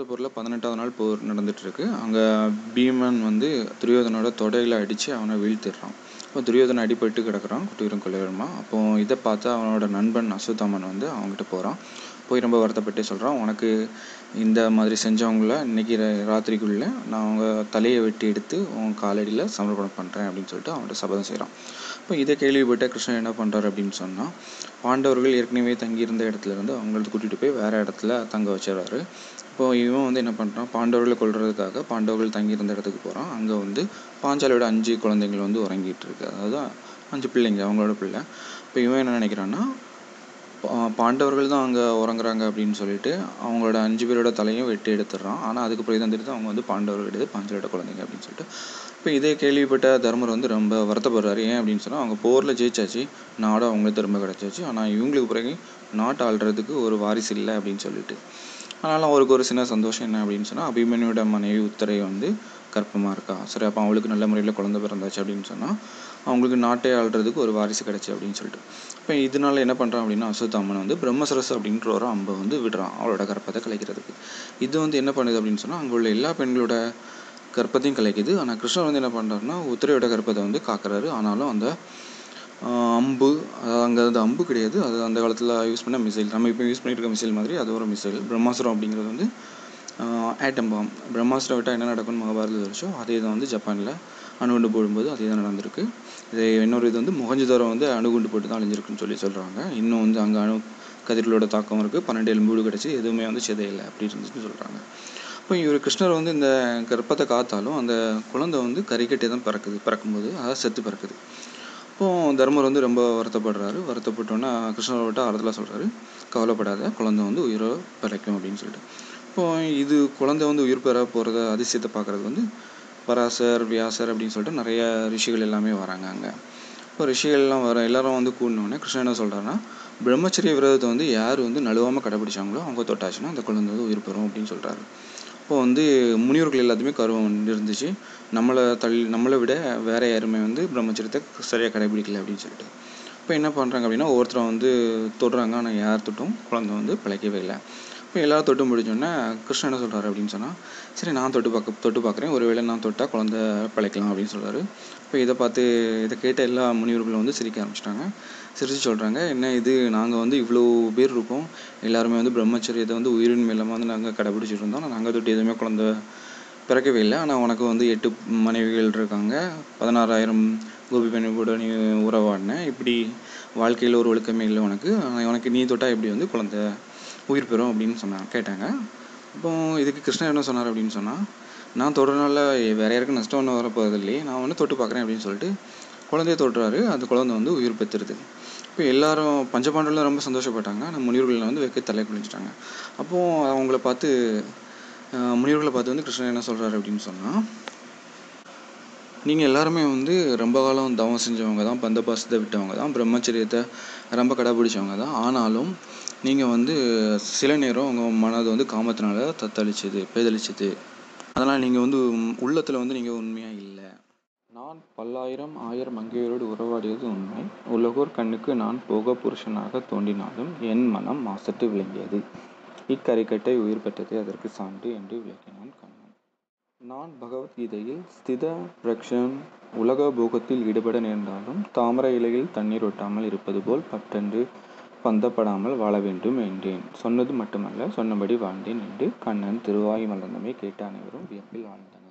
போரில் பதினெட்டாவது நாள் போர் நடந்துகிட்ருக்கு அங்கே பீமன் வந்து துரியோதனோட தொடையில் அடித்து அவனை வீழ்த்திடுறான் இப்போ துரியோதனன் அடிபட்டு கிடக்குறான் குட்டியூரும் கொள்ளையருமா அப்போ இதை பார்த்து அவனோட நண்பன் அசுத்தாமன் வந்து அவங்ககிட்ட போகிறான் போய் ரொம்ப வருத்தப்பட்டு சொல்கிறான் உனக்கு இந்த மாதிரி செஞ்சவங்கள இன்னைக்கு ரா- ராத்திரிக்குள்ள நான் அவங்க தலையை வெட்டி எடுத்து உன் காலடியில் சமர்ப்பணம் பண்ணுறேன் அப்படின்னு சொல்லிட்டு அவன்கிட்ட சபதம் செய்கிறான் இப்போ இதை கேள்விப்பட்ட கிருஷ்ணன் என்ன பண்ணுறாரு அப்படின்னு சொன்னால் பாண்டவர்கள் ஏற்கனவே தங்கியிருந்த இடத்துல இருந்து அவங்கள கூட்டிகிட்டு போய் வேறு இடத்துல தங்க வச்சிடறாரு இப்போ இவன் வந்து என்ன பண்ணுறான் பாண்டவர்களை கொல்றதுக்காக பாண்டவர்கள் தங்கியிருந்த இடத்துக்கு போகிறான் அங்கே வந்து பாஞ்சாலியோட அஞ்சு குழந்தைகள் வந்து உறங்கிட்டு இருக்கு அதாவது அஞ்சு பிள்ளைங்க அவங்களோட பிள்ளை இப்போ இவன் என்ன நினைக்கிறான்னா பா- பாண்டவர்கள் தான் அங்கே உறங்குறாங்க அப்படின்னு சொல்லிட்டு அவங்களோட அஞ்சு பேரோட தலையும் வெட்டி எடுத்துடுறான் ஆனால் அதுக்கு பிறகு தான் தெரியுது அவங்க வந்து பாண்டவர்கள் கிடையாது பாஞ்சாலியோட குழந்தைங்க அப்படின்னு சொல்லிட்டு இப்போ இதே கேள்விப்பட்ட தர்மர் வந்து ரொம்ப வருத்தப்படுறாரு ஏன் அப்படின்னு சொன்னால் அவங்க போரில் ஜெயிச்சாச்சு நாடும் அவங்களுக்கு திரும்ப கிடச்சாச்சு ஆனால் இவங்களுக்கு பிறகு நாட்டை ஆள்றதுக்கு ஒரு வாரிசு இல்லை அப்படின்னு சொல்லிட்டு ஆனாலும் அவருக்கு ஒரு சின்ன சந்தோஷம் என்ன அப்படின்னு சொன்னால் அபிமன்யோட மனைவி உத்தரை வந்து கர்ப்பமாக இருக்கா சரி அப்போ அவளுக்கு நல்ல முறையில் குழந்தை பிறந்தாச்சு அப்படின்னு சொன்னால் அவங்களுக்கு நாட்டை ஆள்றதுக்கு ஒரு வாரிசு கிடச்சி அப்படின்னு சொல்லிட்டு இப்போ இதனால என்ன பண்ணுறான் அப்படின்னா அசுத்தாமன் வந்து பிரம்மசரஸ் அப்படின்ற ஒரு அம்பை வந்து விடுறான் அவளோட கர்ப்பத்தை கலைக்கிறதுக்கு இது வந்து என்ன பண்ணுது அப்படின்னு சொன்னால் அங்கே உள்ள எல்லா பெண்களோட கர்ப்பத்தையும் கலைக்குது ஆனால் கிருஷ்ணர் வந்து என்ன பண்ணுறாருன்னா உத்திரையோட கர்ப்பத்தை வந்து காக்குறாரு ஆனாலும் அந்த ஆஹ், அம்பு அங்கே அது அம்பு கிடையாது அது அந்த காலத்தில் யூஸ் பண்ண மிசைல் நம்ம இப்போ யூஸ் பண்ணிட்டு இருக்க மிசைல் மாதிரி அது ஒரு மிசைல் பிரம்மாஸ்திரம் அப்படிங்கிறது வந்து ஆட்டம் பாம் பிரம்மாஸ்திரம் விட்டால் என்ன நடக்கும்னு மகாபாரதத்தில் வச்சோ அதே தான் வந்து ஜப்பானில் அணுகுண்டு போடும்போது அதே தான் நடந்திருக்கு இது இன்னொரு இது வந்து முகஞ்சதாரம் வந்து அணுகுண்டு போட்டு தான் அழிஞ்சிருக்குன்னு சொல்லி சொல்கிறாங்க இன்னும் வந்து அங்கே அணு கதிர்களோட தாக்கம் இருக்குது பன்னெண்டு எலும்புடு கிடச்சி எதுவுமே வந்து சிதையலை அப்படி இருந்துச்சுன்னு சொல்கிறாங்க இப்போ இவர் கிருஷ்ணர் வந்து இந்த கர்ப்பத்தை காத்தாலும் அந்த குழந்தை வந்து கறிக்கட்டே தான் பிறக்குது பிறக்கும்போது அதாவது செத்து பிறக்குது அப்போ தர்மர் வந்து ரொம்ப வருத்தப்படுறாரு வருத்தப்பட்டோன்னா கிருஷ்ணரை விட்டு ஆறுதலாக சொல்கிறாரு கவலைப்படாத குழந்தை வந்து உயிரோ பிழைக்கும் அப்படின்னு சொல்லிட்டு இப்போ இது குழந்தை வந்து உயிர் பெற போகிறத அதிசயத்தை பார்க்குறது வந்து பராசர் வியாசர் அப்படின்னு சொல்லிட்டு நிறைய ரிஷிகள் எல்லாமே வராங்க அங்கே இப்போ ரிஷிகள்லாம் வர எல்லாரும் வந்து கூடினோடனே கிருஷ்ணன் என்ன சொல்கிறாருன்னா பிரம்மச்சரிய விரதத்தை வந்து யார் வந்து நழுவாமல் கடைபிடிச்சாங்களோ அவங்க தொட்டாச்சுன்னா அந்த குழந்தை வந்து உயிர் பெறும் அப்படின்னு சொல்கிறாரு இப்போ வந்து முனிவர்கள் எல்லாத்துமே கருவம் வந்து இருந்துச்சு நம்மளை தள்ளி நம்மளை விட வேற யாருமே வந்து பிரம்மச்சரியத்தை சரியாக கடைபிடிக்கல அப்படின்னு சொல்லிட்டு இப்போ என்ன பண்ணுறாங்க அப்படின்னா ஒவ்வொருத்தரை வந்து தொடுறாங்க ஆனால் யார் தொட்டும் குழந்தை வந்து பிழைக்கவே இல்லை இப்போ எல்லாரும் தொட்டு முடிச்சோடனே கிருஷ்ணன் என்ன சொல்கிறாரு அப்படின்னு சொன்னால் சரி நான் தொட்டு பார்க்க தொட்டு பார்க்குறேன் ஒருவேளை நான் தொட்டால் குழந்தை பிழைக்கலாம் அப்படின்னு சொல்கிறாரு இப்போ இதை பார்த்து இதை கேட்ட எல்லா முனிவர்களும் வந்து சிரிக்க ஆரம்பிச்சிட்டாங்க சிரித்து சொல்கிறாங்க என்ன இது நாங்கள் வந்து இவ்வளோ பேர் இருக்கோம் எல்லாருமே வந்து பிரம்மச்சரியத்தை வந்து உயிரின் மேலமாக வந்து நாங்கள் கடைபிடிச்சிட்டு இருந்தோம் ஆனால் நாங்கள் தொட்டு எதுவுமே குழந்தை பிறக்கவே இல்லை ஆனால் உனக்கு வந்து எட்டு மனைவிகள் இருக்காங்க பதினாறாயிரம் கோபி பெண்ணு கூட நீ உறவாடின இப்படி வாழ்க்கையில் ஒரு ஒழுக்கமே இல்லை உனக்கு ஆனா உனக்கு நீ தொட்டா எப்படி வந்து குழந்தை உயிர் பெறும் அப்படின்னு சொன்னாங்க கேட்டாங்க அப்போ இதுக்கு கிருஷ்ணர் என்ன சொன்னார் அப்படின்னு சொன்னால் நான் தொடுறதுனால வேற யாருக்கும் நஷ்டம் ஒன்றும் வரப்போகிறது இல்லையே நான் வந்து தொட்டு பார்க்குறேன் அப்படின்னு சொல்லிட்டு குழந்தைய தொடுறாரு அந்த குழந்தை வந்து உயிர் பெற்றுருது இப்போ எல்லாரும் பஞ்சபாண்டவர்கள் ரொம்ப சந்தோஷப்பட்டாங்க ஆனால் முனிவர்கள் வந்து வெக்க தலை குளிச்சிட்டாங்க அப்போது அவங்கள பார்த்து ஆஹ் முனிவர்களை பார்த்து வந்து கிருஷ்ணர் என்ன சொல்கிறாரு அப்படின்னு சொன்னால் நீங்கள் எல்லாருமே வந்து ரொம்ப காலம் தவம் செஞ்சவங்க தான் பந்த பாசத்தை விட்டவங்க தான் பிரம்மச்சரியத்தை ரொம்ப கடைபிடிச்சவங்க தான் ஆனாலும் நீங்கள் வந்து சில நேரம் உங்கள் மனது வந்து காமத்தினால தத்தளிச்சது பேதளிச்சது அதனால் நீங்கள் வந்து உள்ளத்தில் வந்து நீங்கள் உண்மையாக இல்லை நான் பல்லாயிரம் ஆயிரம் மங்கையரோடு உறவாடியது உண்மை உலகோர் கண்ணுக்கு நான் போக புருஷனாக தோன்றினாலும் என் மனம் மாசற்று விளங்கியது இக்கரிக்கட்டை உயிர் பெற்றது அதற்கு சான்று என்று விளக்கினான் கண்ணன் நான் பகவத்கீதையில் ஸ்தித பிரக்ஷன் உலக போகத்தில் ஈடுபட நேர்ந்தாலும் தாமரை இலையில் தண்ணீர் ஒட்டாமல் இருப்பது போல் பட்டென்று பந்தப்படாமல் வாழ வேண்டும் என்றேன் சொன்னது மட்டுமல்ல சொன்னபடி வாழ்ந்தேன் என்று கண்ணன் திருவாய் மலர்ந்தமை கேட்ட அனைவரும் வியப்பில் வாழ்ந்தனர்